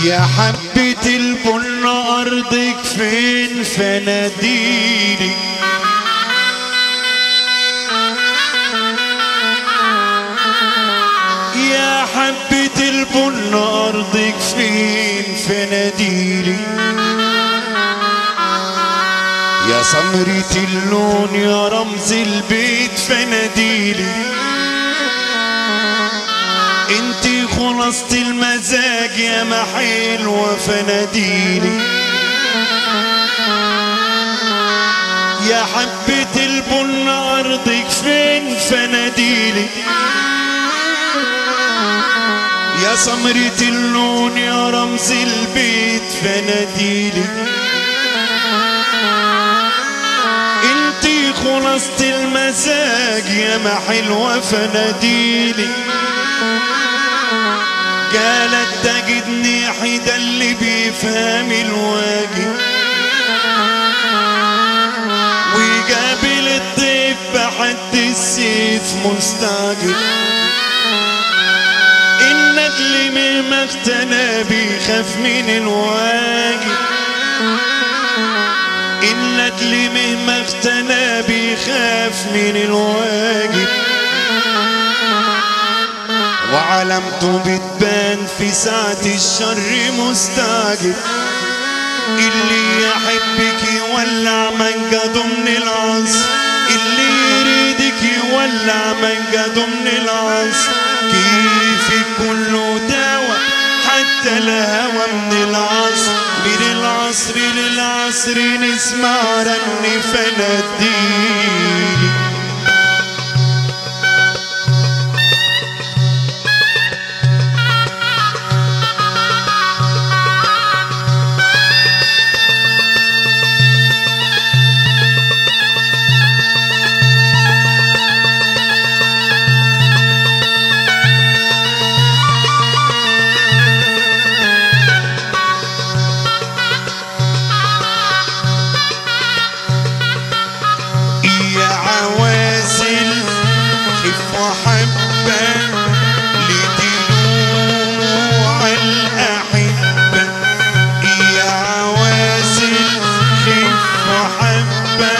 يا حبة البن أرضك فين فناديلي يا حبة البن أرضك فين فناديلي يا سمرة اللون يا رمز البيت فناديلي انتي خلاصة المزاج يا ما حلوة فناديلي يا حبة البن أرضك فين فناديلي يا سمرة اللون يا رمز البيت فناديلي انتي خلاصة المزاج يا ما حلوة فناديلي قالت تجدني حدا اللي بيفهم الواجب ويقابل الضيف بحد السيف مستعجل الندل مهما اغتنى بيخاف من الواجب الندل مهما اغتنى بيخاف من الواجب وعلامته بتبان في ساعة الشر مستعجل اللي يحبك يولع منجده من العصر اللي يريدك يولع منجده من العصر كيفك كله دواء حتى الهوى من العصر من العصر للعصر نسمع رن فناديلي يا عوازل خف وحبة لدموع الأحبة يا عوازل خف وحبة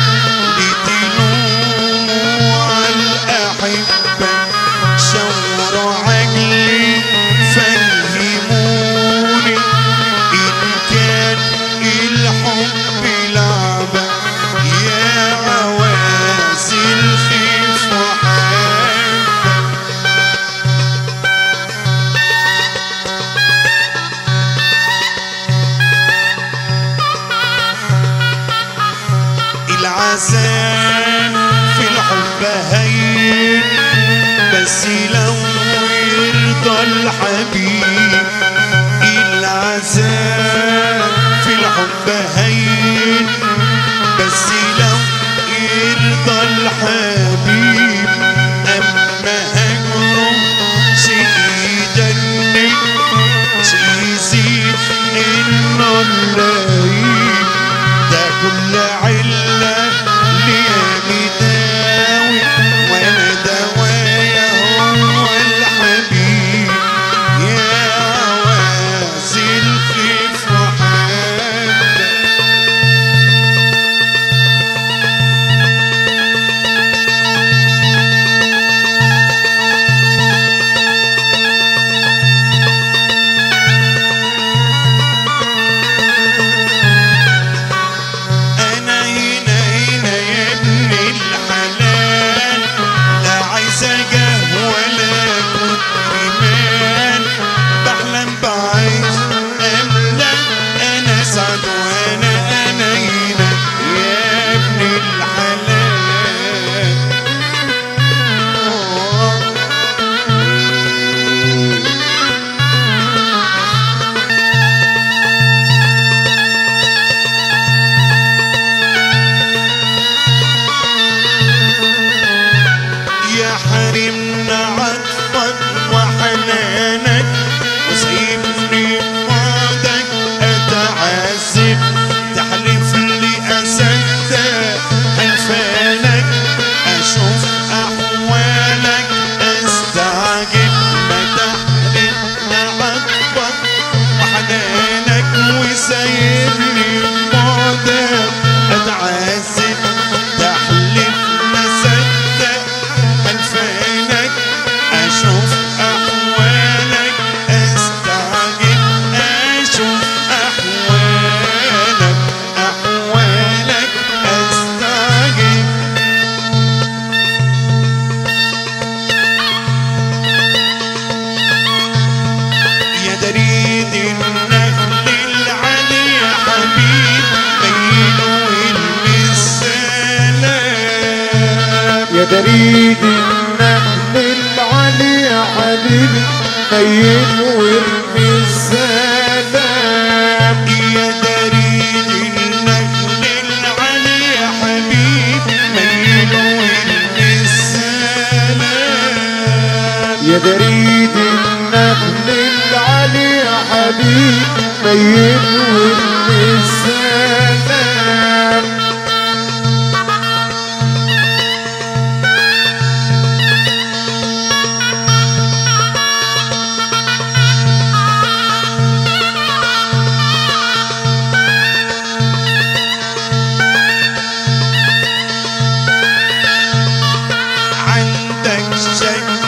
لدموع الأحبة شور عقلي فهموني إن كان الحب لعبة يا عوازل خف وحبة العذاب في الحب هين بس لو يرضى الحبيب العذاب في الحب هين بس لو يرضى الحبيب أما هجره سيدني سيزيد إنه الليل ده كل علة ليا مداوي وانا دوايا هو الحبيب يا عوازل خف وحبك انا هنا هنا يا ابن الحلال لا عايز جاه ولا كتر مال بحلم بعيش املا انا سعد وانا انا هنا يا ابن الحلال يا حرمنا عطفك وحنانك وسيبني بعدك اتعذب تحلف لي اصدق حلفانك اشوف احوالك استعجب ما تحرمنا عطفك يا بريد النخل العلي يا حبيبي نيل وارمي السلام يا دريد النخل العلي يا حبيب ميل وارمي السلام يا بريد النخل العلي يا حبيب نيل وارمي السلام عندك شك